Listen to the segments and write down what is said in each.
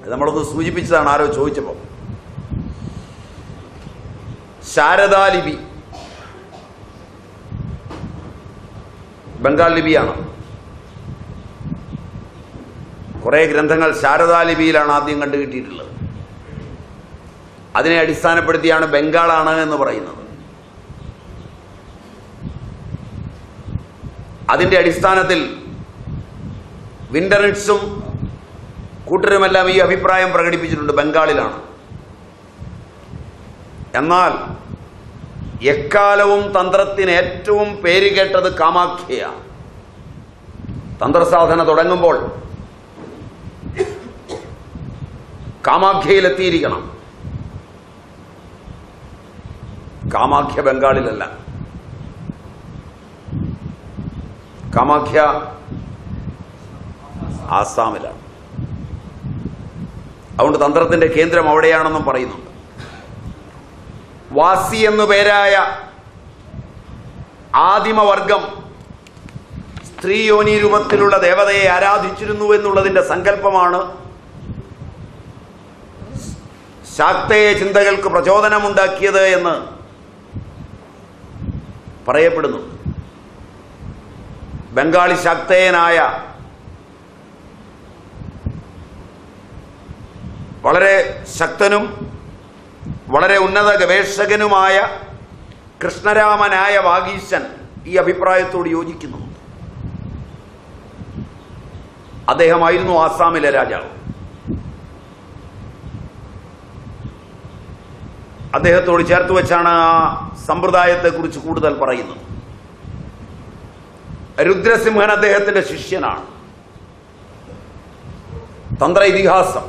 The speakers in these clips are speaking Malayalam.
അത് നമ്മളൊന്ന് സൂചിപ്പിച്ചതാണ് ആരോ ചോദിച്ചപ്പോൾ ശാരദാലിപി ബംഗാൾ ലിപിയാണ് കുറേ ഗ്രന്ഥങ്ങൾ ശാരദാലിപിയിലാണ് ആദ്യം കണ്ടുകിട്ടിയിട്ടുള്ളത് അതിനെ അടിസ്ഥാനപ്പെടുത്തിയാണ് ബംഗാളാണ് എന്ന് പറയുന്നത് അതിന്റെ അടിസ്ഥാനത്തിൽ വിന്റർനിറ്റ്സും കൂട്ടരുമെല്ലാം ഈ അഭിപ്രായം പ്രകടിപ്പിച്ചിട്ടുണ്ട് ബംഗാളിലാണ് എന്നാൽ എക്കാലവും തന്ത്രത്തിന് ഏറ്റവും പേര് കേട്ടത് കാമാഖ്യയാണ് തന്ത്രസാധന തുടങ്ങുമ്പോൾ കാമാഖ്യയിലെത്തിയിരിക്കണം കാമാഖ്യ ബംഗാളിലല്ല കാമാഖ്യ ആസാമിലാണ് അതുകൊണ്ട് തന്ത്രത്തിന്റെ കേന്ദ്രം അവിടെയാണെന്നും പറയുന്നുണ്ട് വാസി എന്നു പേരായ ആദിമവർഗം സ്ത്രീ യോനി രൂപത്തിലുള്ള ദേവതയെ ആരാധിച്ചിരുന്നു എന്നുള്ളതിന്റെ സങ്കല്പമാണ് ശാക്തേയ ചിന്തകൾക്ക് പ്രചോദനമുണ്ടാക്കിയത് എന്ന് പറയപ്പെടുന്നു ബംഗാളി ശാക്തേയനായ വളരെ ശക്തനും വളരെ ഉന്നത ഗവേഷകനുമായ കൃഷ്ണരാമനായ വാഗീശൻ ഈ അഭിപ്രായത്തോട് യോജിക്കുന്നു അദ്ദേഹമായിരുന്നു ആസാമിലെ രാജാവ് അദ്ദേഹത്തോട് ചേർത്ത് വെച്ചാണ് ആ സമ്പ്രദായത്തെക്കുറിച്ച് കൂടുതൽ പറയുന്നത് രുദ്രസിംഹൻ അദ്ദേഹത്തിന്റെ ശിഷ്യനാണ് തന്ത്ര ഇതിഹാസം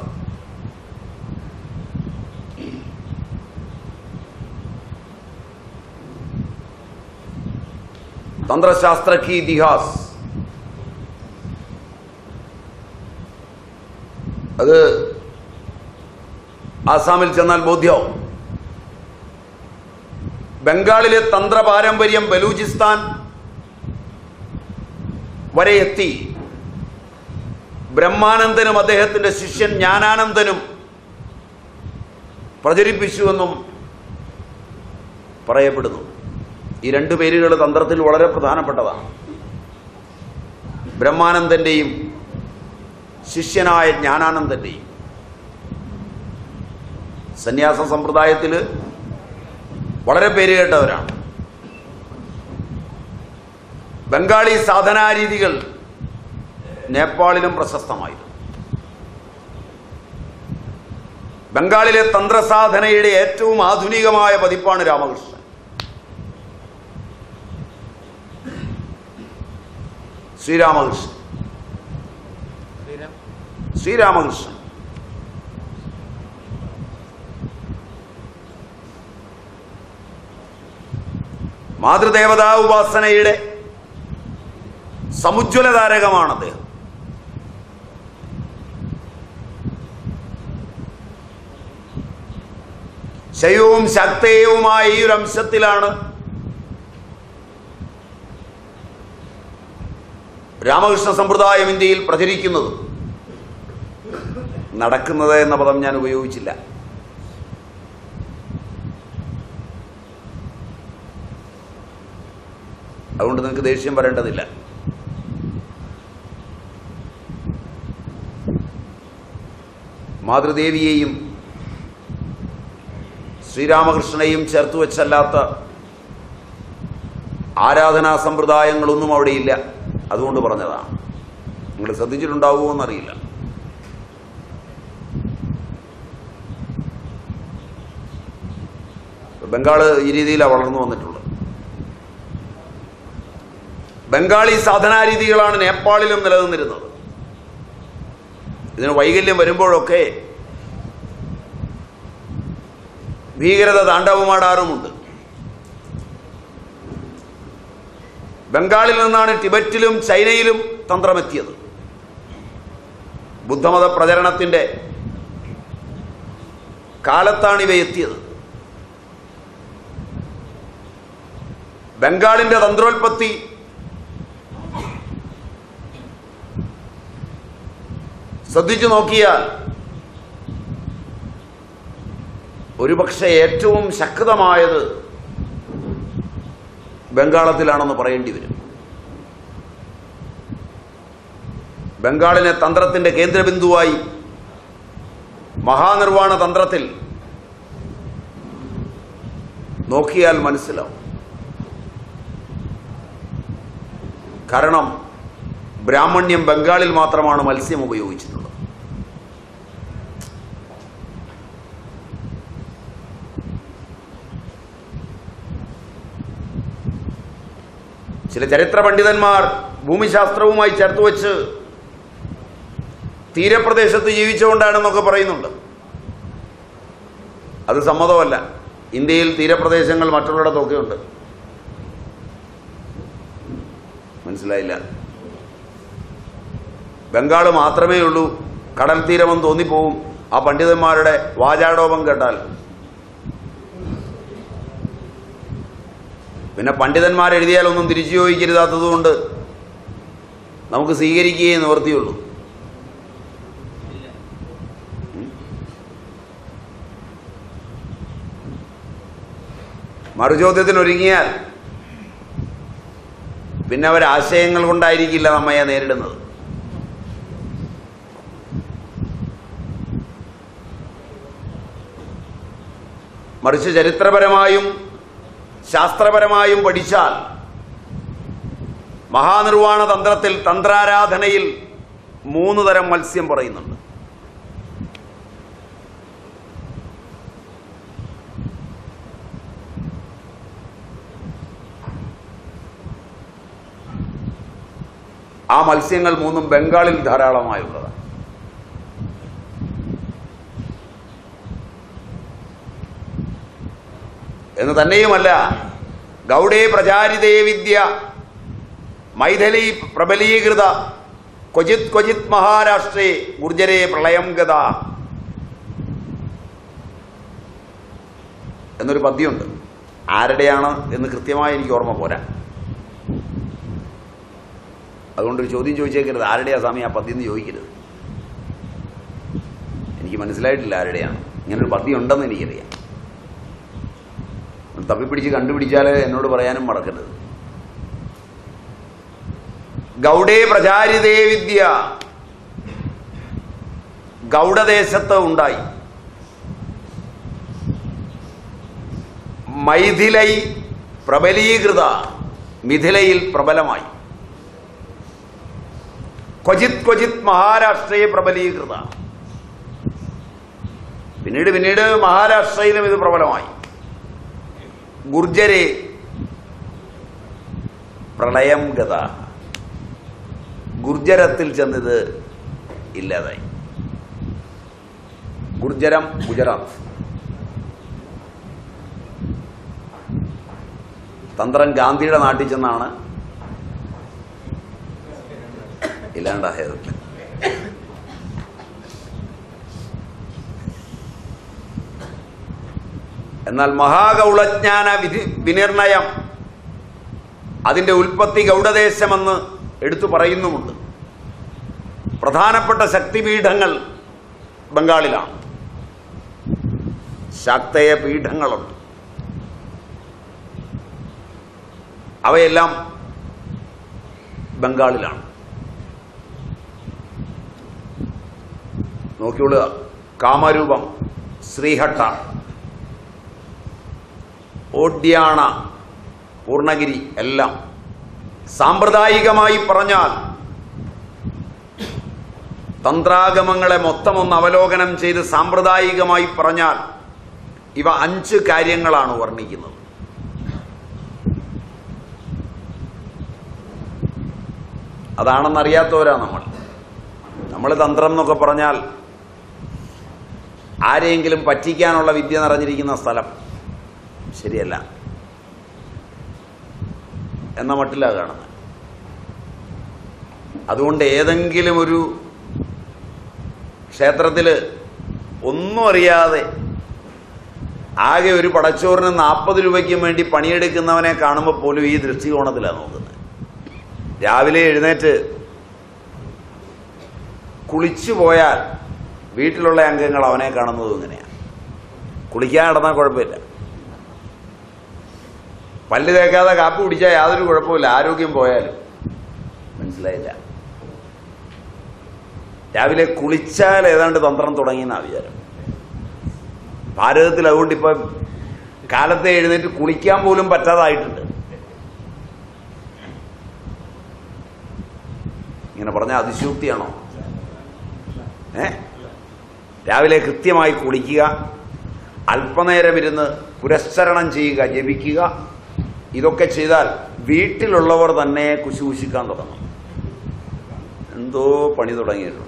തന്ത്രശാസ്ത്ര കി ഇതിഹാസ് അത് ആസാമിൽ ചെന്നാൽ ബോധ്യമാവും ബംഗാളിലെ തന്ത്ര പാരമ്പര്യം ബലൂചിസ്ഥാൻ വരെ എത്തി ബ്രഹ്മാനന്ദനും അദ്ദേഹത്തിന്റെ ശിഷ്യൻ ജ്ഞാനാനന്ദനും പ്രചരിപ്പിച്ചുവെന്നും പറയപ്പെടുന്നു ഈ രണ്ട് പേരുകൾ തന്ത്രത്തിൽ വളരെ പ്രധാനപ്പെട്ടതാണ് ബ്രഹ്മാനന്ദന്റെയും ശിഷ്യനായ ജ്ഞാനാനന്ദന്റെയും സന്യാസ സമ്പ്രദായത്തിൽ വളരെ പേര് കേട്ടവരാണ് ബംഗാളി സാധനാരീതികൾ നേപ്പാളിലും പ്രശസ്തമായിരുന്നു ബംഗാളിലെ തന്ത്രസാധനയുടെ ഏറ്റവും ആധുനികമായ പതിപ്പാണ് രാമകൃഷ്ണൻ ശ്രീരാമകൃഷ്ണൻ ശ്രീരാമകൃഷ്ണൻ മാതൃദേവതാ ഉപാസനയുടെ സമുജ്വല താരകമാണ് അദ്ദേഹം ശൈവവും ശക്തേയവുമായ ഈ ഒരു അംശത്തിലാണ് രാമകൃഷ്ണ സമ്പ്രദായം ഇന്ത്യയിൽ പ്രചരിക്കുന്നത് നടക്കുന്നത് എന്ന പദം ഞാൻ ഉപയോഗിച്ചില്ല അതുകൊണ്ട് നിങ്ങൾക്ക് ദേഷ്യം വരേണ്ടതില്ല മാതൃദേവിയെയും ശ്രീരാമകൃഷ്ണനെയും ചേർത്ത് വെച്ചല്ലാത്ത ആരാധനാ സമ്പ്രദായങ്ങളൊന്നും അവിടെയില്ല അതുകൊണ്ട് പറഞ്ഞതാണ് നിങ്ങൾ ശ്രദ്ധിച്ചിട്ടുണ്ടാവുമോ എന്നറിയില്ല ബംഗാള് ഈ രീതിയിലാണ് വളർന്നു വന്നിട്ടുള്ളത് ബംഗാളി സാധനാരീതികളാണ് നേപ്പാളിലും നിലനിന്നിരുന്നത് ഇതിന് വൈകല്യം വരുമ്പോഴൊക്കെ ഭീകരത താണ്ഡവമാടാറുമുണ്ട് ബംഗാളിൽ നിന്നാണ് ടിബറ്റിലും ചൈനയിലും തന്ത്രമെത്തിയത് ബുദ്ധമത പ്രചരണത്തിന്റെ കാലത്താണ് ഇവ എത്തിയത് ബംഗാളിന്റെ തന്ത്രോൽപത്തി ശ്രദ്ധിച്ചു നോക്കിയാൽ ഒരുപക്ഷെ ഏറ്റവും ശക്തമായത് ബംഗാളത്തിലാണെന്ന് പറയേണ്ടി വരും ബംഗാളിനെ തന്ത്രത്തിന്റെ കേന്ദ്രബിന്ദുവായി മഹാനിർവാണ തന്ത്രത്തിൽ നോക്കിയാൽ മനസ്സിലാവും കാരണം ബ്രാഹ്മണ്യം ബംഗാളിൽ മാത്രമാണ് മത്സ്യം ഉപയോഗിച്ചിട്ടുള്ളത് ചില ചരിത്ര പണ്ഡിതന്മാർ ഭൂമിശാസ്ത്രവുമായി ചേർത്ത് വെച്ച് തീരപ്രദേശത്ത് ജീവിച്ചുകൊണ്ടാണെന്നൊക്കെ പറയുന്നുണ്ട് അത് സമ്മതമല്ല ഇന്ത്യയിൽ തീരപ്രദേശങ്ങൾ മറ്റുള്ളിടത്തൊക്കെ ഉണ്ട് മനസ്സിലായില്ല ബംഗാൾ മാത്രമേ ഉള്ളൂ കടൽ തീരമെന്ന് തോന്നിപ്പോവും ആ പണ്ഡിതന്മാരുടെ വാചാടോപം കേട്ടാൽ പിന്നെ പണ്ഡിതന്മാർ എഴുതിയാലൊന്നും തിരിച്ചു ചോദിക്കരുതാത്തതുകൊണ്ട് നമുക്ക് സ്വീകരിക്കുകയേ നിവർത്തിയുള്ളൂ മറുചോദ്യത്തിന് ഒരുങ്ങിയാൽ പിന്നെ അവർ ആശയങ്ങൾ കൊണ്ടായിരിക്കില്ല നമ്മയെ നേരിടുന്നത് മറിച്ച് ചരിത്രപരമായും ശാസ്ത്രപരമായും പഠിച്ചാൽ മഹാനിർവാണ തന്ത്രത്തിൽ തന്ത്രാരാധനയിൽ മൂന്ന് തരം മത്സ്യം പറയുന്നുണ്ട് ആ മത്സ്യങ്ങൾ മൂന്നും ബംഗാളിൽ ധാരാളമായുള്ളതാണ് എന്ന് തന്നെയുമല്ല ഗൗഡേ പ്രചാരിതേ വിദ്യ മൈഥിലി പ്രബലീകൃത ക്വചിത് ക്വചിത് മഹാരാഷ്ട്രേ ഗുർജരേ പ്രളയം ഗത എന്നൊരു പദ്യമുണ്ട് ആരുടെയാണ് എന്ന് കൃത്യമായി എനിക്ക് ഓർമ്മ പോരാ അതുകൊണ്ടൊരു ചോദ്യം ചോദിച്ചേക്കരുത് ആരുടെയാ സ്വാമി ആ പദ്യം എന്ന് ചോദിക്കരുത് എനിക്ക് മനസ്സിലായിട്ടില്ല ആരുടെയാണ് ഇങ്ങനൊരു പദ്യം ഉണ്ടെന്ന് എനിക്കറിയാം തപ്പിപ്പിടിച്ച് കണ്ടുപിടിച്ചാൽ എന്നോട് പറയാനും മടക്കരുത് ഗൗഡേ പ്രചാരിതേ വിദ്യ ഗൗഡദേശത്ത് ഉണ്ടായി മൈഥിലൈ പ്രബലീകൃത മിഥിലയിൽ പ്രബലമായി ക്വചിത് ക്വചിത് മഹാരാഷ്ട്രയെ പ്രബലീകൃത പിന്നീട് പിന്നീട് മഹാരാഷ്ട്രയിലും ഇത് പ്രബലമായി ഗുർജരെ പ്രളയം ഗത ഗുർജരത്തിൽ ചെന്നത് ഇല്ലാതായി ഗുർജരം ഗുജറാത്ത് തന്ത്രം ഗാന്ധിയുടെ നാട്ടിൽ ചെന്നാണ് ഇല്ലാണ്ടായത് എന്നാൽ മഹാഗൗളജ്ഞാന വിധി വിനിർണയം അതിന്റെ ഉൽപ്പത്തി ഗൗഡദേശമെന്ന് എടുത്തു പറയുന്നുമുണ്ട് പ്രധാനപ്പെട്ട ശക്തിപീഠങ്ങൾ ബംഗാളിലാണ് ശാക്തേയ പീഠങ്ങളുണ്ട് അവയെല്ലാം ബംഗാളിലാണ് നോക്കിയോളുക കാമരൂപം ശ്രീഹട്ട ഓഡ്യാണ പൂർണ്ണഗിരി എല്ലാം സാമ്പ്രദായികമായി പറഞ്ഞാൽ തന്ത്രാഗമങ്ങളെ മൊത്തം ഒന്ന് അവലോകനം ചെയ്ത് സാമ്പ്രദായികമായി പറഞ്ഞാൽ ഇവ അഞ്ച് കാര്യങ്ങളാണ് വർണ്ണിക്കുന്നത് അതാണെന്നറിയാത്തവരാ നമ്മൾ നമ്മൾ തന്ത്രം എന്നൊക്കെ പറഞ്ഞാൽ ആരെയെങ്കിലും പറ്റിക്കാനുള്ള വിദ്യ നിറഞ്ഞിരിക്കുന്ന സ്ഥലം ശരിയല്ല എന്ന മട്ടിലാണ് കാണുന്നത് അതുകൊണ്ട് ഏതെങ്കിലും ഒരു ക്ഷേത്രത്തിൽ ഒന്നും അറിയാതെ ആകെ ഒരു പടച്ചോറിന് നാൽപ്പത് രൂപയ്ക്കും വേണ്ടി പണിയെടുക്കുന്നവനെ കാണുമ്പോൾ പോലും ഈ ദൃഷ്ടികോണത്തിലാണ് നോക്കുന്നത് രാവിലെ എഴുന്നേറ്റ് കുളിച്ചു പോയാൽ വീട്ടിലുള്ള അംഗങ്ങൾ അവനെ കാണുന്നതും ഇങ്ങനെയാണ് കുളിക്കാൻ കിടന്നാൽ കുഴപ്പമില്ല പല്ല് തേക്കാതെ കാപ്പി കുടിച്ചാൽ യാതൊരു കുഴപ്പമില്ല ആരോഗ്യം പോയാലും മനസ്സിലായില്ല രാവിലെ കുളിച്ചാൽ ഏതാണ്ട് തന്ത്രം തുടങ്ങിയെന്നാ വിചാരം ഭാരതത്തിൽ അതുകൊണ്ട് ഇപ്പൊ കാലത്തെ എഴുന്നേറ്റ് കുളിക്കാൻ പോലും പറ്റാതായിട്ടുണ്ട് ഇങ്ങനെ പറഞ്ഞ അതിശയോക്തിയാണോ ഏ രാവിലെ കൃത്യമായി കുളിക്കുക അല്പനേരം ഇരുന്ന് പുരസ്ചരണം ചെയ്യുക ജപിക്കുക ഇതൊക്കെ ചെയ്താൽ വീട്ടിലുള്ളവർ തന്നെ കുശുകുശിക്കാൻ തുടങ്ങും എന്തോ പണി തുടങ്ങിയിട്ടുണ്ട്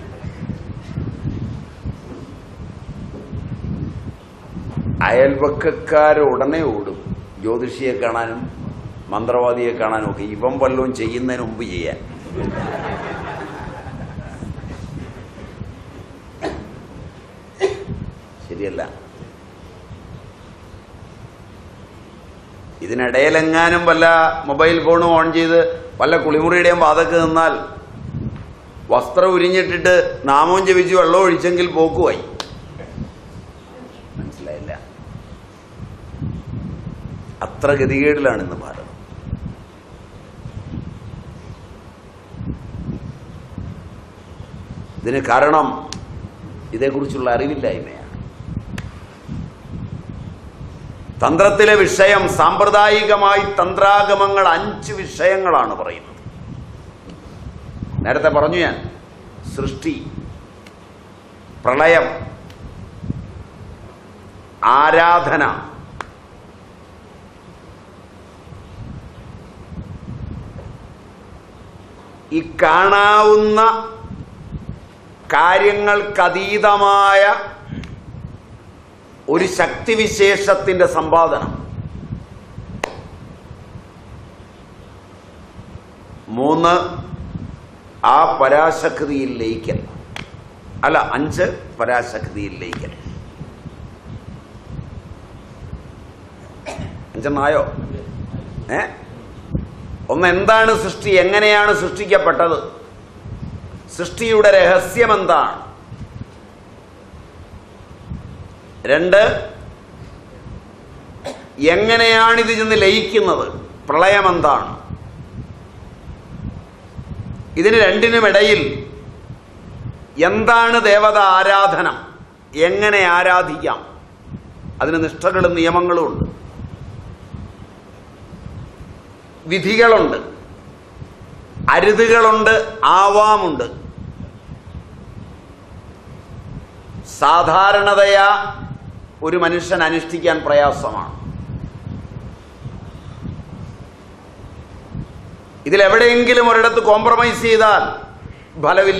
അയൽവക്കക്കാർ ഉടനെ ഓടും ജ്യോതിഷിയെ കാണാനും മന്ത്രവാദിയെ കാണാനും ഒക്കെ ഇവൻ വല്ലതും ചെയ്യുന്നതിന് മുമ്പ് ചെയ്യാൻ ശരിയല്ല ഇതിനിടയിലെങ്ങാനും വല്ല മൊബൈൽ ഫോണും ഓൺ ചെയ്ത് വല്ല കുളിമുറിയുടെയും വാതക്ക് നിന്നാൽ വസ്ത്രം ഉരിഞ്ഞിട്ടിട്ട് നാമവും ജപിച്ച് വെള്ളം ഒഴിച്ചെങ്കിൽ പോക്കുമായി മനസ്സിലായില്ല അത്ര ഗതികേടിലാണ് ഇന്ന് ഭാരതം ഇതിന് കാരണം ഇതേക്കുറിച്ചുള്ള അറിവില്ലായ്മയാണ് തന്ത്രത്തിലെ വിഷയം സാമ്പ്രദായികമായി തന്ത്രാഗമങ്ങൾ അഞ്ച് വിഷയങ്ങളാണ് പറയുന്നത് നേരത്തെ പറഞ്ഞു ഞാൻ സൃഷ്ടി പ്രളയം ആരാധന ഈ കാണാവുന്ന കാര്യങ്ങൾക്കതീതമായ ഒരു ശക്തിവിശേഷത്തിന്റെ സമ്പാദനം മൂന്ന് ആ പരാശക്തിയിൽ ലയിക്കൽ അല്ല അഞ്ച് പരാശക്തിയിൽ ലയിക്കൽ അഞ്ചെണ്ണായോ ഏ ഒന്ന് എന്താണ് സൃഷ്ടി എങ്ങനെയാണ് സൃഷ്ടിക്കപ്പെട്ടത് സൃഷ്ടിയുടെ രഹസ്യം എന്താണ് രണ്ട് എങ്ങനെയാണ് ഇത് ചെന്ന് ലയിക്കുന്നത് പ്രളയം എന്താണ് ഇതിന് രണ്ടിനുമിടയിൽ എന്താണ് ദേവത ആരാധന എങ്ങനെ ആരാധിക്കാം അതിന് നിഷ്ഠകളും നിയമങ്ങളും ഉണ്ട് വിധികളുണ്ട് അരുതുകളുണ്ട് ആവാമുണ്ട് സാധാരണതയാ ഒരു മനുഷ്യൻ അനുഷ്ഠിക്കാൻ പ്രയാസമാണ് ഇതിലെവിടെയെങ്കിലും ഒരിടത്ത് കോംപ്രമൈസ് ചെയ്താൽ ഫലമില്ല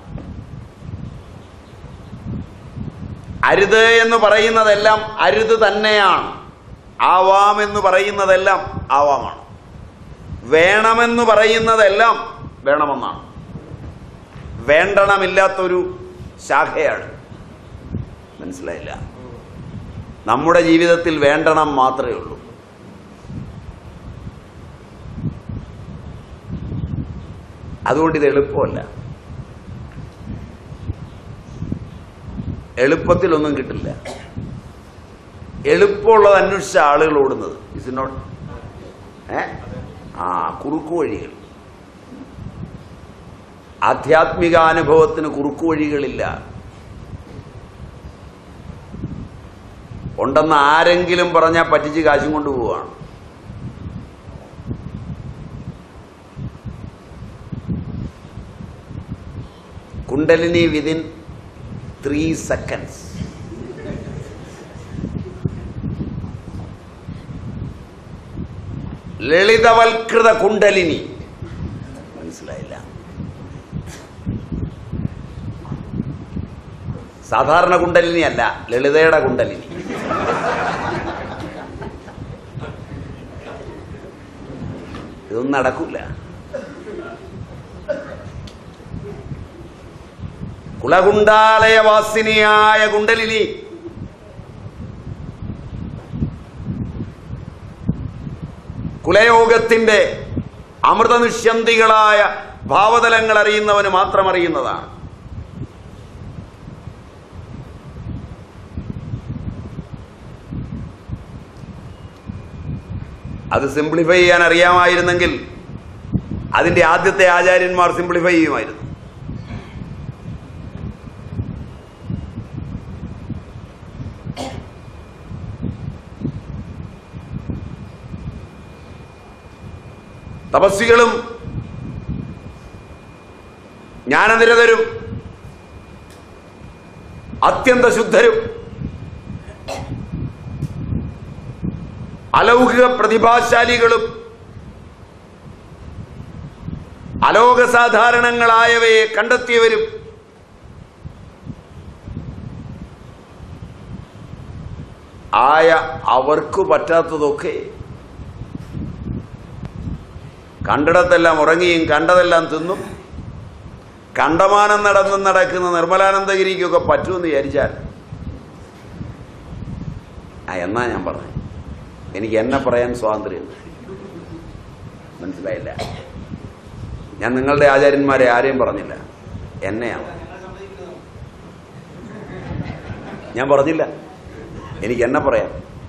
അരുത് എന്ന് പറയുന്നതെല്ലാം അരുത് തന്നെയാണ് ആവാം എന്ന് പറയുന്നതെല്ലാം ആവാമാണ് വേണമെന്ന് പറയുന്നതെല്ലാം വേണമെന്നാണ് വേണ്ടണമില്ലാത്തൊരു ശാഖയാണ് മനസ്സിലായില്ല നമ്മുടെ ജീവിതത്തിൽ വേണ്ടണം മാത്രമേ ഉള്ളൂ അതുകൊണ്ട് ഇത് എളുപ്പമല്ല എളുപ്പത്തിലൊന്നും കിട്ടില്ല എളുപ്പമുള്ളത് അന്വേഷിച്ച ആളുകൾ ഓടുന്നത് ഇസ് നോട്ട് ഏ ആ കുറുക്കു വഴികൾ ആധ്യാത്മിക അനുഭവത്തിന് കുറുക്കു വഴികളില്ല ഉണ്ടെന്ന് ആരെങ്കിലും പറഞ്ഞാൽ പറ്റിച്ച് കാശും കൊണ്ടുപോവാണ് കുണ്ടലിനി വിതിൻ ത്രീ സെക്കൻഡ്സ് ലളിതവൽകൃത കുണ്ടലിനി മനസ്സിലായില്ല സാധാരണ കുണ്ടലിനി അല്ല ലളിതയുടെ കുണ്ടലിനി ഇതൊന്നും നടക്കൂല കുളകുണ്ടാലയവാസിനിയായ കുണ്ടലിനി കുലയോഗത്തിന്റെ അമൃതനിഷ്യന്തികളായ ഭാവതലങ്ങൾ അറിയുന്നവന് മാത്രം അറിയുന്നതാണ് അത് സിംപ്ലിഫൈ ചെയ്യാൻ അറിയാമായിരുന്നെങ്കിൽ അതിന്റെ ആദ്യത്തെ ആചാര്യന്മാർ സിംപ്ലിഫൈ ചെയ്യുമായിരുന്നു തപസ്വികളും ജ്ഞാനനിരതരും അത്യന്ത ശുദ്ധരും അലൗകിക പ്രതിഭാശാലികളും അലോകസാധാരണങ്ങളായവയെ കണ്ടെത്തിയവരും ആയ അവർക്ക് പറ്റാത്തതൊക്കെ കണ്ടിടത്തെല്ലാം ഉറങ്ങിയും കണ്ടതെല്ലാം തിന്നും കണ്ടമാനം നടന്നും നടക്കുന്ന നിർമ്മലാനന്ദഗിരിക്കൊക്കെ പറ്റുമെന്ന് വിചാരിച്ചാൽ ആ എന്നാ ഞാൻ പറഞ്ഞു എനിക്ക് എന്നെ പറയാൻ സ്വാതന്ത്ര്യമുണ്ട് മനസ്സിലായില്ല ഞാൻ നിങ്ങളുടെ ആചാര്യന്മാരെ ആരെയും പറഞ്ഞില്ല എന്നെയാണ് ഞാൻ പറഞ്ഞില്ല എനിക്ക് എന്നെ പറയാം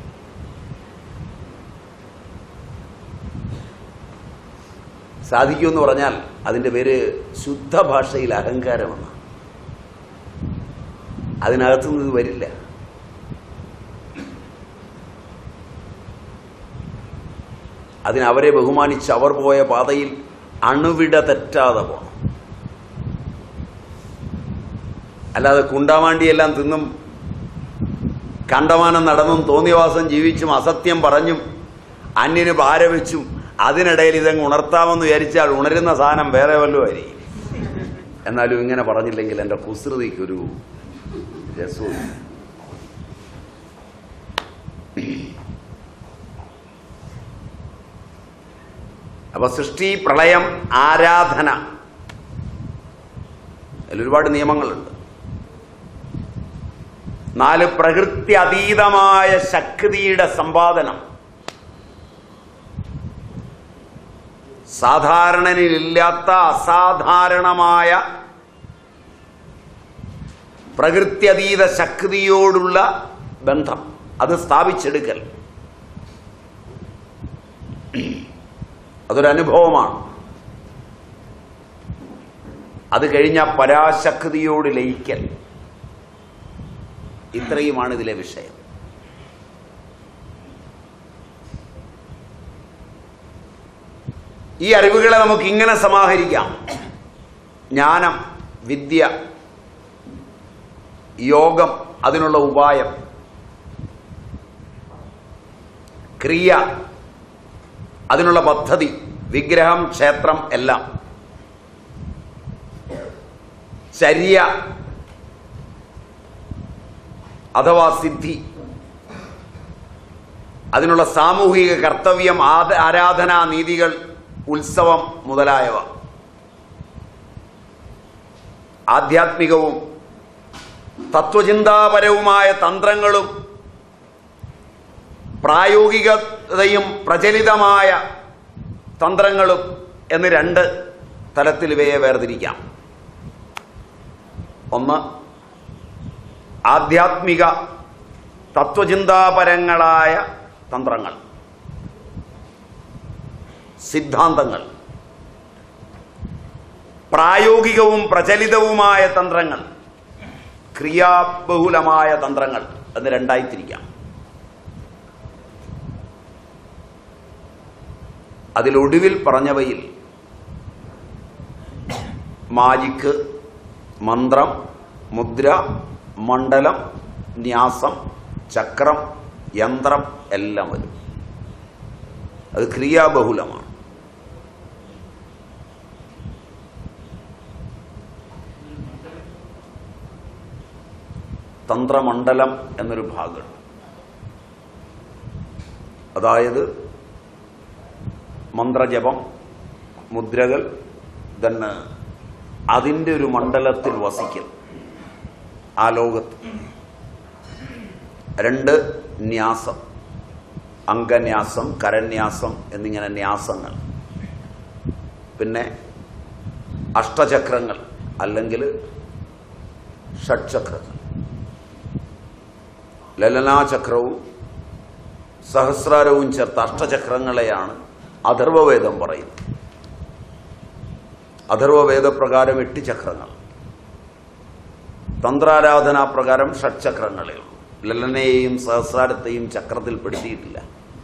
സാധിക്കുമെന്ന് പറഞ്ഞാൽ അതിന്റെ പേര് ശുദ്ധ ഭാഷയിൽ അഹങ്കാരമെന്ന് അതിനകത്തുനിന്ന് ഇത് വരില്ല അതിന് അവരെ ബഹുമാനിച്ച് അവർ പോയ പാതയിൽ അണുവിട തെറ്റാതെ പോകണം അല്ലാതെ കുണ്ടാമാണ്ടിയെല്ലാം തിന്നും കണ്ടമാനം നടന്നും തോന്നിയവാസം ജീവിച്ചും അസത്യം പറഞ്ഞും അന്യന് പാര വെച്ചും അതിനിടയിൽ ഇതങ്ങ് ഉണർത്താമെന്ന് വിചാരിച്ചാൽ ഉണരുന്ന സാധനം വേറെ വല്ലതും ആയിരിക്കും എന്നാലും ഇങ്ങനെ പറഞ്ഞില്ലെങ്കിൽ എൻ്റെ കുസൃതിക്കൊരു രസവും അപ്പൊ സൃഷ്ടി പ്രളയം ആരാധന അതിൽ ഒരുപാട് നിയമങ്ങളുണ്ട് നാല് പ്രകൃതി അതീതമായ ശക്തിയുടെ സമ്പാദനം സാധാരണനിലില്ലാത്ത അസാധാരണമായ പ്രകൃത്യതീത ശക്തിയോടുള്ള ബന്ധം അത് സ്ഥാപിച്ചെടുക്കൽ അതൊരനുഭവമാണ് അത് കഴിഞ്ഞ പരാശക്തിയോട് ലയിക്കൽ ഇത്രയുമാണ് ഇതിലെ വിഷയം ഈ അറിവുകളെ നമുക്ക് ഇങ്ങനെ സമാഹരിക്കാം ജ്ഞാനം വിദ്യ യോഗം അതിനുള്ള ഉപായം ക്രിയ അതിനുള്ള പദ്ധതി വിഗ്രഹം ക്ഷേത്രം എല്ലാം ചര്യ അഥവാ സിദ്ധി അതിനുള്ള സാമൂഹിക കർത്തവ്യം ആദ- ആരാധനാ നീതികൾ ഉത്സവം മുതലായവ ആധ്യാത്മികവും തത്വചിന്താപരവുമായ തന്ത്രങ്ങളും പ്രായോഗികതയും പ്രചലിതമായ തന്ത്രങ്ങളും എന്ന് രണ്ട് തലത്തിൽ ഇവയെ വേർതിരിക്കാം ഒന്ന് ആധ്യാത്മിക തത്വചിന്താപരങ്ങളായ തന്ത്രങ്ങൾ സിദ്ധാന്തങ്ങൾ പ്രായോഗികവും പ്രചലിതവുമായ തന്ത്രങ്ങൾ ക്രിയാബഹുലമായ തന്ത്രങ്ങൾ എന്ന് രണ്ടായി തിരിക്കാം അതിലൊടുവിൽ പറഞ്ഞവയിൽ മാജിക്ക് മന്ത്രം മുദ്ര മണ്ഡലം ന്യാസം ചക്രം യന്ത്രം എല്ലാം വരും അത് ക്രിയാബഹുലമാണ് തന്ത്രമണ്ഡലം എന്നൊരു ഭാഗമുണ്ട് അതായത് മന്ത്രജപം മുദ്രകൾ തന്നെ അതിൻ്റെ ഒരു മണ്ഡലത്തിൽ വസിക്കൽ ആ ലോകത്ത് രണ്ട് ന്യാസം അംഗന്യാസം കരന്യാസം എന്നിങ്ങനെ ന്യാസങ്ങൾ പിന്നെ അഷ്ടചക്രങ്ങൾ അല്ലെങ്കിൽ ഷഡ്ചക്രങ്ങൾ ലലനാചക്രവും സഹസ്രാരവും ചേർത്ത് അഷ്ടചക്രങ്ങളെയാണ് അഥർവവേദം പറയുന്നത് അഥർവവേദപ്രകാരം എട്ട് ചക്രങ്ങൾ തന്ത്രാരാധനാ പ്രകാരം ഷഡ്ചക്രങ്ങളേ ഉള്ളൂ ലലനെയും സഹസ്രാരത്തെയും ചക്രത്തിൽ പെടുത്തിയിട്ടില്ല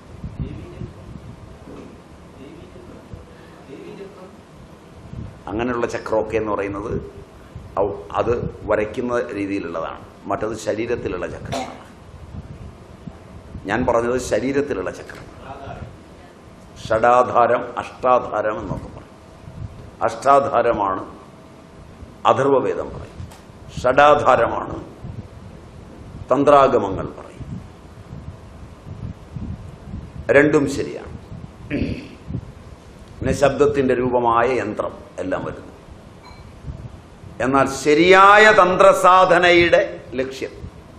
അങ്ങനെയുള്ള ചക്രമൊക്കെ എന്ന് പറയുന്നത് ഔ- അത് വരയ്ക്കുന്ന രീതിയിലുള്ളതാണ് മറ്റത് ശരീരത്തിലുള്ള ചക്രങ്ങളാണ് ഞാൻ പറഞ്ഞത് ശരീരത്തിലുള്ള ചക്രം ഷഡാധാരം അഷ്ടാധാരം എന്നൊക്കെ പറയും അഷ്ടാധാരമാണ് അഥർവവേദം പറയും ഷഡാധാരമാണ് തന്ത്രാഗമങ്ങൾ പറയും രണ്ടും ശരിയാണ് പിന്നെ ശബ്ദത്തിന്റെ രൂപമായ യന്ത്രം എല്ലാം വരുന്നു എന്നാൽ ശരിയായ തന്ത്രസാധനയുടെ ലക്ഷ്യം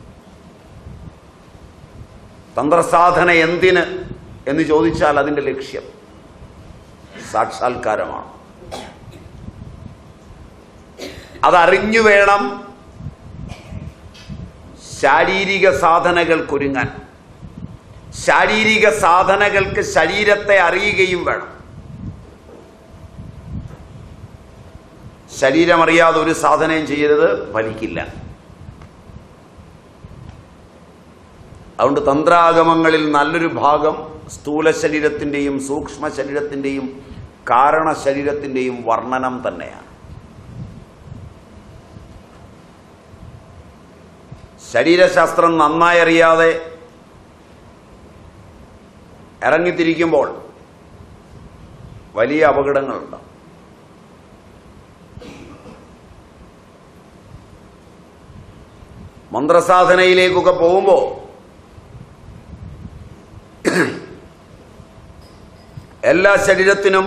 തന്ത്രസാധന എന്തിന് എന്ന് ചോദിച്ചാൽ അതിന്റെ ലക്ഷ്യം സാക്ഷാത്കാരമാണ് അതറിഞ്ഞു വേണം ശാരീരിക സാധനകൾക്കൊരുങ്ങാൻ ശാരീരിക സാധനകൾക്ക് ശരീരത്തെ അറിയുകയും വേണം ശരീരമറിയാതെ ഒരു സാധനയും ചെയ്യരുത് ഫലിക്കില്ല അതുകൊണ്ട് തന്ത്രാഗമങ്ങളിൽ നല്ലൊരു ഭാഗം സ്ഥൂല ശരീരത്തിൻ്റെയും സൂക്ഷ്മ ശരീരത്തിൻ്റെയും കാരണ ശരീരത്തിൻ്റെയും വർണ്ണനം തന്നെയാണ് ശരീരശാസ്ത്രം നന്നായി അറിയാതെ ഇറങ്ങിത്തിരിക്കുമ്പോൾ വലിയ അപകടങ്ങളുണ്ടാവും മന്ത്രസാധനയിലേക്കൊക്കെ പോകുമ്പോൾ എല്ലാ ശരീരത്തിനും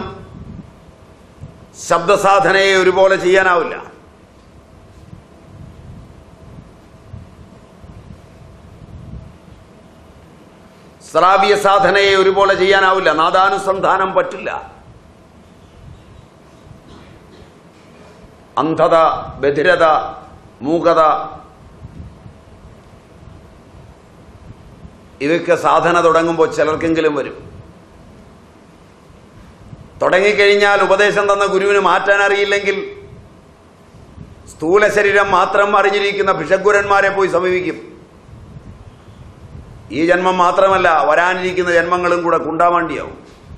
ശബ്ദസാധനയെ ഒരുപോലെ ചെയ്യാനാവില്ല ശ്രാവ്യ സാധനയെ ഒരുപോലെ ചെയ്യാനാവില്ല നാദാനുസന്ധാനം പറ്റില്ല അന്ധത ബധിരത മൂകത ഇതൊക്കെ സാധന തുടങ്ങുമ്പോൾ ചിലർക്കെങ്കിലും വരും തുടങ്ങിക്കഴിഞ്ഞാൽ ഉപദേശം തന്ന ഗുരുവിന് മാറ്റാൻ അറിയില്ലെങ്കിൽ സ്ഥൂല ശരീരം മാത്രം അറിഞ്ഞിരിക്കുന്ന ഭിഷഗുരന്മാരെ പോയി സമീപിക്കും ഈ ജന്മം മാത്രമല്ല വരാനിരിക്കുന്ന ജന്മങ്ങളും കൂടെ കുണ്ടാമാണ്ടിയാവും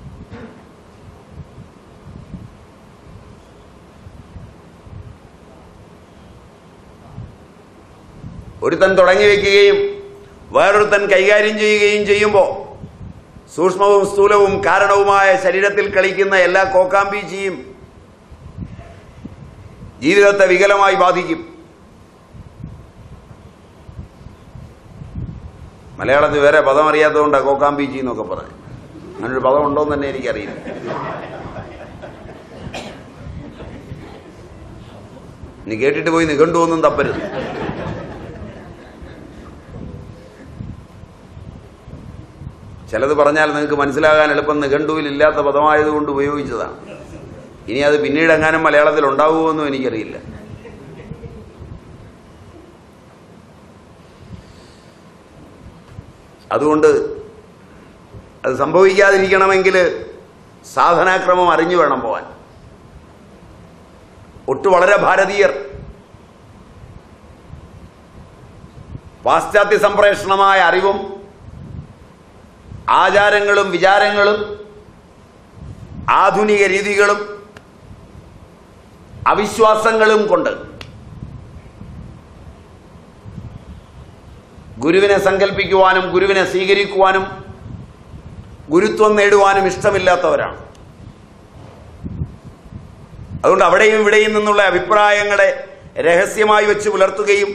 ഒരുത്തൻ തുടങ്ങി വെക്കുകയും വേറൊരുത്തൻ കൈകാര്യം ചെയ്യുകയും ചെയ്യുമ്പോൾ സൂക്ഷ്മവും സ്ഥൂലവും കാരണവുമായ ശരീരത്തിൽ കളിക്കുന്ന എല്ലാ കോക്കാമ്പീച്ചിയും ജീവിതത്തെ വികലമായി ബാധിക്കും മലയാളത്തിൽ വേറെ പദം അറിയാത്തതുകൊണ്ടാണ് കോക്കാമ്പീച്ചി എന്നൊക്കെ പറഞ്ഞു അങ്ങനൊരു പദം ഉണ്ടോ എന്ന് തന്നെ എനിക്കറിയില്ല നീ കേട്ടിട്ട് പോയി നിഘണ്ടുവൊന്നും തപ്പരുത് ചിലത് പറഞ്ഞാൽ നിങ്ങൾക്ക് മനസ്സിലാകാൻ എളുപ്പം നിഘണ്ടുവിൽ ഇല്ലാത്ത പദമായതുകൊണ്ട് ഉപയോഗിച്ചതാണ് ഇനി അത് പിന്നീട് എങ്ങാനും മലയാളത്തിൽ ഉണ്ടാവുമോ എനിക്കറിയില്ല അതുകൊണ്ട് അത് സംഭവിക്കാതിരിക്കണമെങ്കിൽ സാധനാക്രമം അറിഞ്ഞു വേണം പോവാൻ ഒട്ടു വളരെ ഭാരതീയർ പാശ്ചാത്യ സംപ്രേഷണമായ അറിവും ആചാരങ്ങളും വിചാരങ്ങളും ആധുനിക രീതികളും അവിശ്വാസങ്ങളും കൊണ്ട് ഗുരുവിനെ സങ്കല്പിക്കുവാനും ഗുരുവിനെ സ്വീകരിക്കുവാനും ഗുരുത്വം നേടുവാനും ഇഷ്ടമില്ലാത്തവരാണ് അതുകൊണ്ട് അവിടെയും ഇവിടെയും നിന്നുള്ള അഭിപ്രായങ്ങളെ രഹസ്യമായി വെച്ച് പുലർത്തുകയും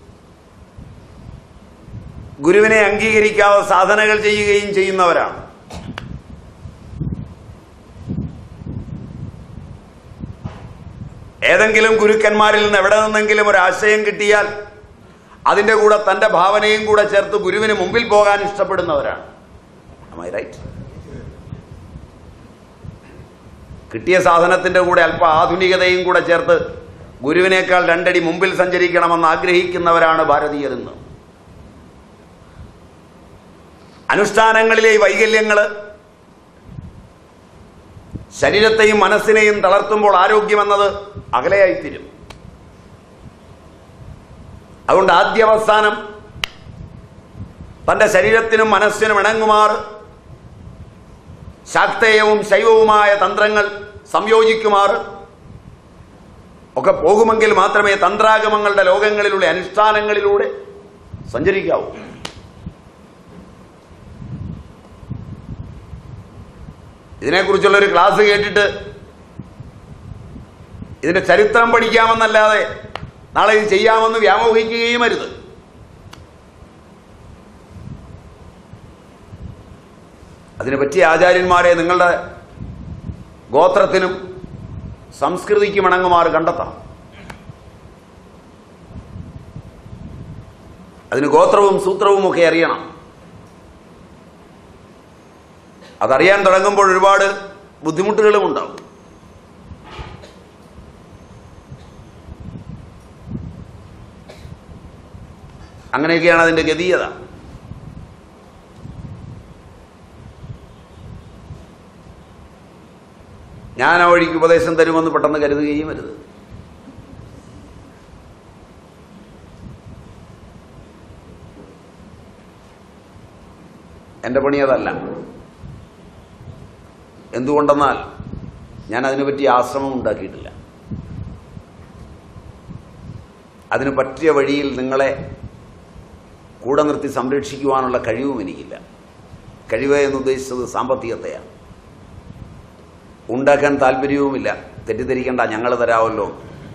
ഗുരുവിനെ അംഗീകരിക്കാതെ സാധനകൾ ചെയ്യുകയും ചെയ്യുന്നവരാണ് ഏതെങ്കിലും ഗുരുക്കന്മാരിൽ നിന്ന് എവിടെ നിന്നെങ്കിലും ഒരു ആശയം കിട്ടിയാൽ അതിന്റെ കൂടെ തന്റെ ഭാവനയും കൂടെ ചേർത്ത് ഗുരുവിന് മുമ്പിൽ പോകാൻ ഇഷ്ടപ്പെടുന്നവരാണ് റൈറ്റ് കിട്ടിയ സാധനത്തിന്റെ കൂടെ അല്പ ആധുനികതയും കൂടെ ചേർത്ത് ഗുരുവിനേക്കാൾ രണ്ടടി മുമ്പിൽ സഞ്ചരിക്കണമെന്ന് ആഗ്രഹിക്കുന്നവരാണ് ഭാരതീയരെന്ന് അനുഷ്ഠാനങ്ങളിലെ ഈ വൈകല്യങ്ങൾ ശരീരത്തെയും മനസ്സിനെയും തളർത്തുമ്പോൾ ആരോഗ്യമെന്നത് അകലെയായിത്തീരും അതുകൊണ്ട് ആദ്യാവസാനം തന്റെ ശരീരത്തിനും മനസ്സിനും ഇണങ്ങുമാർ ശാക്തേയവും ശൈവവുമായ തന്ത്രങ്ങൾ സംയോജിക്കുമാർ ഒക്കെ പോകുമെങ്കിൽ മാത്രമേ തന്ത്രാഗമങ്ങളുടെ ലോകങ്ങളിലൂടെ അനുഷ്ഠാനങ്ങളിലൂടെ സഞ്ചരിക്കാവൂ ഇതിനെക്കുറിച്ചുള്ള ഒരു ക്ലാസ് കേട്ടിട്ട് ഇതിന്റെ ചരിത്രം പഠിക്കാമെന്നല്ലാതെ നാളെ ഇത് ചെയ്യാമെന്ന് വ്യാമോഹിക്കുകയും അരുത് അതിനെ പറ്റിയ ആചാര്യന്മാരെ നിങ്ങളുടെ ഗോത്രത്തിനും സംസ്കൃതിക്കും ഇണങ്ങുമാർ കണ്ടെത്താം അതിന് ഗോത്രവും സൂത്രവും ഒക്കെ അറിയണം അതറിയാൻ തുടങ്ങുമ്പോൾ ഒരുപാട് ബുദ്ധിമുട്ടുകളും ഉണ്ടാവും അങ്ങനെയൊക്കെയാണ് അതിന്റെ ഗതീയത ഞാൻ ആ വഴിക്ക് ഉപദേശം തരുമെന്ന് പെട്ടെന്ന് കരുതുകയും അരുത് എന്റെ പണി അതല്ല എന്തുകൊണ്ടെന്നാൽ ഞാൻ അതിനെപ്പറ്റി ആശ്രമം ഉണ്ടാക്കിയിട്ടില്ല അതിന് പറ്റിയ വഴിയിൽ നിങ്ങളെ കൂടെ നിർത്തി സംരക്ഷിക്കുവാനുള്ള കഴിവും എനിക്കില്ല കഴിവ് എന്നുദ്ദേശിച്ചത് സാമ്പത്തികത്തെയാണ് ഉണ്ടാക്കാൻ താല്പര്യവുമില്ല തെറ്റിദ്ധരിക്കേണ്ട ഞങ്ങൾ തരാമല്ലോ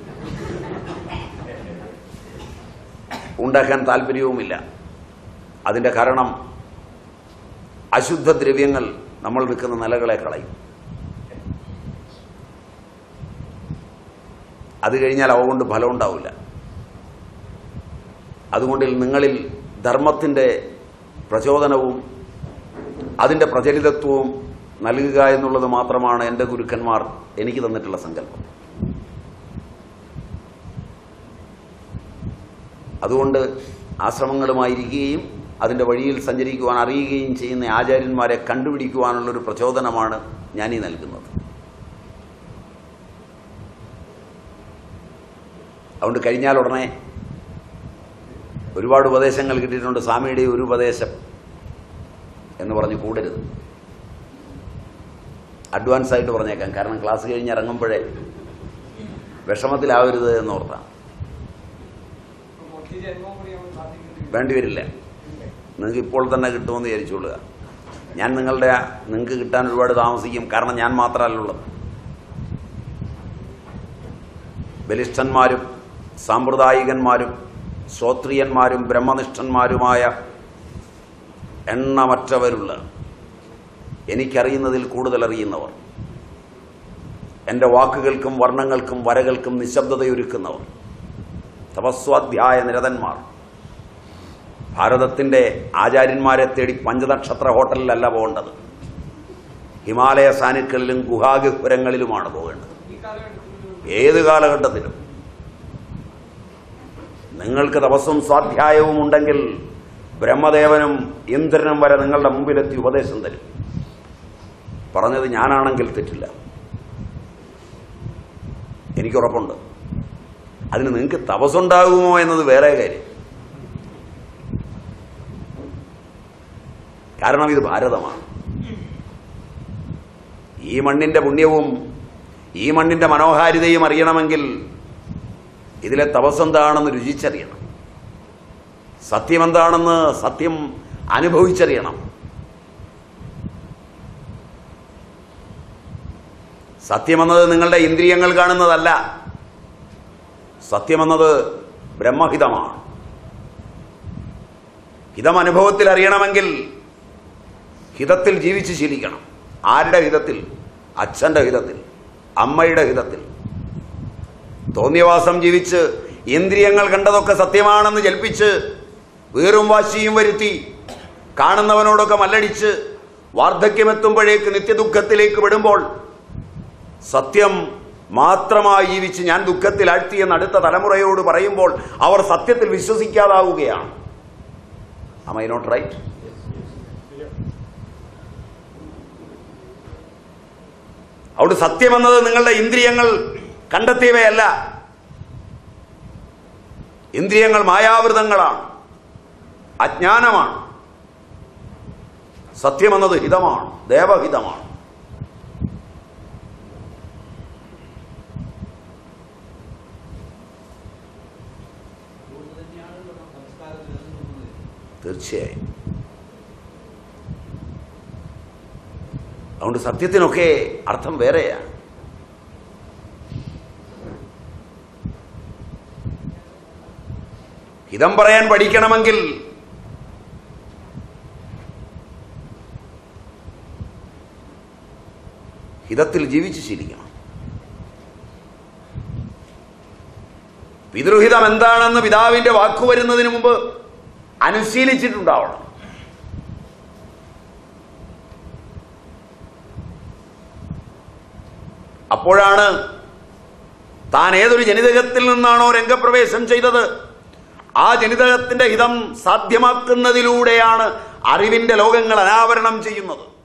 ഉണ്ടാക്കാൻ താല്പര്യവുമില്ല അതിന്റെ കാരണം അശുദ്ധ ദ്രവ്യങ്ങൾ നമ്മൾ വിൽക്കുന്ന നിലകളെ കളയും അത് കഴിഞ്ഞാൽ അവ കൊണ്ട് ഫലം ഉണ്ടാവില്ല അതുകൊണ്ട് നിങ്ങളിൽ ധർമ്മത്തിന്റെ പ്രചോദനവും അതിന്റെ പ്രചലിതത്വവും നൽകുക എന്നുള്ളത് മാത്രമാണ് എൻ്റെ ഗുരുക്കന്മാർ എനിക്ക് തന്നിട്ടുള്ള സങ്കല്പം അതുകൊണ്ട് ആശ്രമങ്ങളുമായിരിക്കുകയും അതിന്റെ വഴിയിൽ സഞ്ചരിക്കുവാൻ അറിയുകയും ചെയ്യുന്ന ആചാര്യന്മാരെ കണ്ടുപിടിക്കുവാനുള്ളൊരു പ്രചോദനമാണ് ഞാൻ ഈ നൽകുന്നത് അതുകൊണ്ട് കഴിഞ്ഞാൽ ഉടനെ ഒരുപാട് ഉപദേശങ്ങൾ കിട്ടിയിട്ടുണ്ട് സ്വാമിയുടെ ഒരു ഉപദേശം എന്ന് പറഞ്ഞ് കൂടരുത് അഡ്വാൻസ് ആയിട്ട് പറഞ്ഞേക്കാം കാരണം ക്ലാസ് കഴിഞ്ഞ് ഇറങ്ങുമ്പോഴേ വിഷമത്തിലാവരുത് എന്ന് ഓർത്താം വേണ്ടിവരില്ല നിങ്ങൾക്ക് ഇപ്പോൾ തന്നെ കിട്ടുമെന്ന് വിചാരിച്ചോളുക ഞാൻ നിങ്ങളുടെ നിങ്ങൾക്ക് കിട്ടാൻ ഒരുപാട് താമസിക്കും കാരണം ഞാൻ മാത്രമല്ലുള്ളത് ബലിഷ്ഠന്മാരും സാമ്പ്രദായികന്മാരും ശ്രോത്രിയന്മാരും ബ്രഹ്മനിഷ്ഠന്മാരുമായ എണ്ണമറ്റവരുള്ള എനിക്കറിയുന്നതിൽ കൂടുതൽ അറിയുന്നവർ എൻ്റെ വാക്കുകൾക്കും വർണ്ണങ്ങൾക്കും വരകൾക്കും നിശബ്ദതയൊരുക്കുന്നവർ തപസ്വാധ്യായ നിരതന്മാർ ഭാരതത്തിന്റെ ആചാര്യന്മാരെ തേടി പഞ്ചനക്ഷത്ര ഹോട്ടലിലല്ല പോകേണ്ടത് ഹിമാലയ സാനുക്കളിലും ഗുഹാഗഹുരങ്ങളിലുമാണ് പോകേണ്ടത് ഏത് കാലഘട്ടത്തിലും നിങ്ങൾക്ക് തപസ്സും സ്വാധ്യായവും ഉണ്ടെങ്കിൽ ബ്രഹ്മദേവനും ഇന്ദ്രനും വരെ നിങ്ങളുടെ മുമ്പിലെത്തി ഉപദേശം തരും പറഞ്ഞത് ഞാനാണെങ്കിൽ തെറ്റില്ല എനിക്കുറപ്പുണ്ട് അതിന് നിങ്ങൾക്ക് തപസ്സുണ്ടാകുമോ എന്നത് വേറെ കാര്യം കാരണം ഇത് ഭാരതമാണ് ഈ മണ്ണിന്റെ പുണ്യവും ഈ മണ്ണിന്റെ മനോഹാരിതയും അറിയണമെങ്കിൽ ഇതിലെ തപസ്സെന്താണെന്ന് രുചിച്ചറിയണം സത്യമെന്താണെന്ന് സത്യം അനുഭവിച്ചറിയണം സത്യമെന്നത് നിങ്ങളുടെ ഇന്ദ്രിയങ്ങൾ കാണുന്നതല്ല സത്യമെന്നത് ബ്രഹ്മഹിതമാണ് ഹിതം അനുഭവത്തിൽ അറിയണമെങ്കിൽ ഹിതത്തിൽ ജീവിച്ച് ശീലിക്കണം ആരുടെ ഹിതത്തിൽ അച്ഛന്റെ ഹിതത്തിൽ അമ്മയുടെ ഹിതത്തിൽ തോന്നിയവാസം ജീവിച്ച് ഇന്ദ്രിയങ്ങൾ കണ്ടതൊക്കെ സത്യമാണെന്ന് ജൽപ്പിച്ച് വീറും വാശിയും വരുത്തി കാണുന്നവനോടൊക്കെ മല്ലടിച്ച് വാർദ്ധക്യമെത്തുമ്പോഴേക്ക് നിത്യദുഃഖത്തിലേക്ക് വിടുമ്പോൾ സത്യം മാത്രമായി ജീവിച്ച് ഞാൻ ദുഃഖത്തിൽ ആഴ്ത്തിയെന്ന് അടുത്ത തലമുറയോട് പറയുമ്പോൾ അവർ സത്യത്തിൽ വിശ്വസിക്കാതാവുകയാണ് am i not right അവിടെ സത്യമെന്നത് നിങ്ങളുടെ ഇന്ദ്രിയങ്ങൾ കണ്ടെത്തിയവയല്ല ഇന്ദ്രിയങ്ങൾ മായാവൃതങ്ങളാണ് അജ്ഞാനമാണ് സത്യമെന്നത് ഹിതമാണ് ദേവഹിതമാണ് തീർച്ചയായും അതുകൊണ്ട് സത്യത്തിനൊക്കെ അർത്ഥം വേറെയാണ് ഹിതം പറയാൻ പഠിക്കണമെങ്കിൽ ഹിതത്തിൽ ജീവിച്ച് ശീലിക്കണം പിതൃഹിതം എന്താണെന്ന് പിതാവിന്റെ വാക്കു വരുന്നതിന് മുമ്പ് അനുശീലിച്ചിട്ടുണ്ടാവണം അപ്പോഴാണ് താൻ ഏതൊരു ജനിതകത്തിൽ നിന്നാണോ രംഗപ്രവേശം ചെയ്തത് ആ ജനിതകത്തിന്റെ ഹിതം സാധ്യമാക്കുന്നതിലൂടെയാണ് അറിവിന്റെ ലോകങ്ങൾ അനാവരണം ചെയ്യുന്നത്